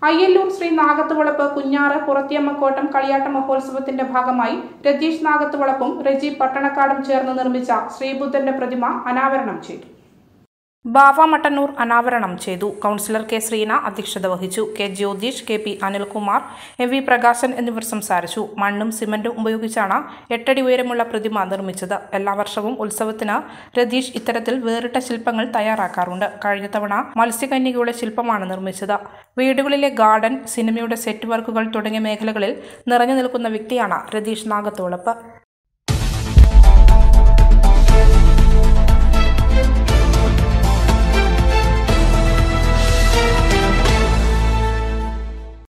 അയ്യല്ലൂർ ശ്രീ നാഗത്തുവളപ്പ് കുഞ്ഞാറ് പുറത്തിയമ്മക്കോട്ടം കളിയാട്ട മഹോത്സവത്തിന്റെ ഭാഗമായി രതീഷ് നാഗത്തുവളപ്പും റെജി പട്ടണക്കാടും ചേർന്ന് നിർമ്മിച്ച ശ്രീബുദ്ധന്റെ പ്രതിമ അനാവരണം ചെയ്തു ബാവ മട്ടന്നൂർ അനാവരണം ചെയ്തു കൗൺസിലർ കെ ശ്രീന അധ്യക്ഷത വഹിച്ചു K Jyothish K P Anilkumar M V Prakashan എന്നിവർ സംസാരിച്ചു മണ്ണും സിമന്റും ഉപയോഗിച്ചാണ് എട്ടടി ഉയരമുള്ള പ്രതിമ നിർമ്മിച്ചത് എല്ലാ വർഷവും ഉത്സവത്തിന് രതീഷ് ഇത്തരത്തിൽ വേറിട്ട ശില്പങ്ങൾ തയ്യാറാക്കാറുണ്ട് കഴിഞ്ഞ തവണ മത്സ്യകന്യകയുടെ ശില്പമാണ് നിർമ്മിച്ചത് വീടുകളിലെ ഗാർഡൻ സിനിമയുടെ സെറ്റ് വർക്കുകൾ തുടങ്ങിയ മേഖലകളിൽ നിറഞ്ഞു നിൽക്കുന്ന വ്യക്തിയാണ് രതീഷ് നാഗത്തോളപ്പ്